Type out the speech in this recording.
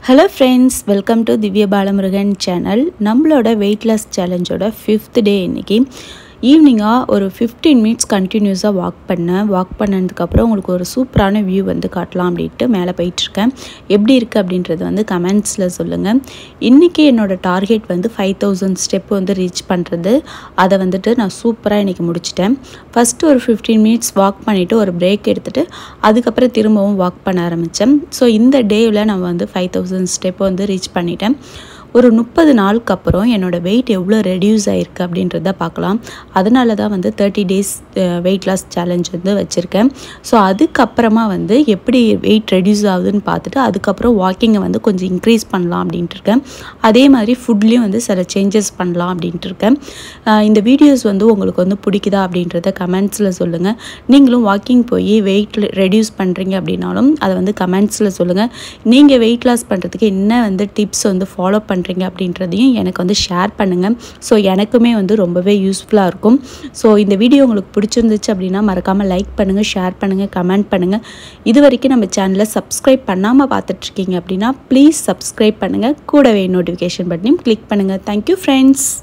hello friends welcome to Divya Balamurugan channel நம்மளோட weight loss சேலஞ்சோட fifth day இன்னைக்கு ஈவினிங்காக ஒரு ஃபிஃப்டீன் மினிட்ஸ் கண்டினியூஸாக வாக் பண்ணேன் வாக் பண்ணதுக்கப்புறம் உங்களுக்கு ஒரு சூப்பரான வியூ வந்து காட்டலாம் அப்படின்ட்டு மேலே போயிட்டுருக்கேன் எப்படி இருக்குது அப்படின்றது வந்து கமெண்ட்ஸில் சொல்லுங்கள் இன்றைக்கி என்னோடய டார்கெட் வந்து ஃபைவ் தௌசண்ட் ஸ்டெப் வந்து ரீச் பண்ணுறது அதை வந்துட்டு நான் சூப்பராக இன்றைக்கி முடிச்சிட்டேன் ஃபஸ்ட்டு ஒரு ஃபிஃப்டீன் மினிட்ஸ் வாக் பண்ணிவிட்டு ஒரு பிரேக் எடுத்துகிட்டு அதுக்கப்புறம் திரும்பவும் வாக் பண்ண ஆரம்பித்தேன் ஸோ இந்த டேவில் நான் வந்து ஃபைவ் தௌசண்ட் ஸ்டெப் வந்து ரீச் பண்ணிட்டேன் ஒரு முப்பது நாளுக்கு அப்புறம் என்னோடய வெயிட் எவ்வளோ ரெடியூஸ் ஆகிருக்கு அப்படின்றத பார்க்கலாம் அதனால தான் வந்து thirty days weight loss challenge வந்து வச்சுருக்கேன் ஸோ அதுக்கப்புறமா வந்து எப்படி வெயிட் ரெடியூஸ் ஆகுதுன்னு பார்த்துட்டு அதுக்கப்புறம் வாக்கிங்கை வந்து கொஞ்சம் இன்க்ரீஸ் பண்ணலாம் அப்படின்ட்டு இருக்கேன் அதே மாதிரி ஃபுட்லேயும் வந்து சில சேஞ்சஸ் பண்ணலாம் அப்படின்ட்டு இருக்கேன் அஹ் இந்த வீடியோஸ் வந்து உங்களுக்கு வந்து பிடிக்குதா அப்படின்றத கமெண்ட்ஸில் சொல்லுங்கள் நீங்களும் வாக்கிங் போய் வெயிட் ரெடியூஸ் பண்ணுறீங்க அப்படின்னாலும் அதை வந்து கமெண்ட்ஸில் சொல்லுங்கள் நீங்கள் வெயிட் லாஸ் பண்ணுறதுக்கு என்ன வந்து டிப்ஸ் வந்து ஃபாலோ பண்ணுறீங்க அப்படின்றதையும் எனக்கு வந்து ஷேர் பண்ணுங்கள் ஸோ எனக்குமே வந்து ரொம்பவே யூஸ்ஃபுல்லாக இருக்கும் ஸோ இந்த வீடியோ உங்களுக்கு பிடிச்சிருந்துச்சு அப்படின்னா மறக்காமல் லைக் பண்ணுங்கள் ஷேர் பண்ணுங்கள் கமெண்ட் பண்ணுங்கள் இது வரைக்கும் நம்ம சேனலை சப்ஸ்கிரைப் பண்ணாமல் பார்த்துட்ருக்கீங்க அப்படின்னா ப்ளீஸ் சப்ஸ்கிரைப் பண்ணுங்கள் கூடவே நோட்டிஃபிகேஷன் பட்டனையும் கிளிக் பண்ணுங்கள் தேங்க்யூ ஃப்ரெண்ட்ஸ்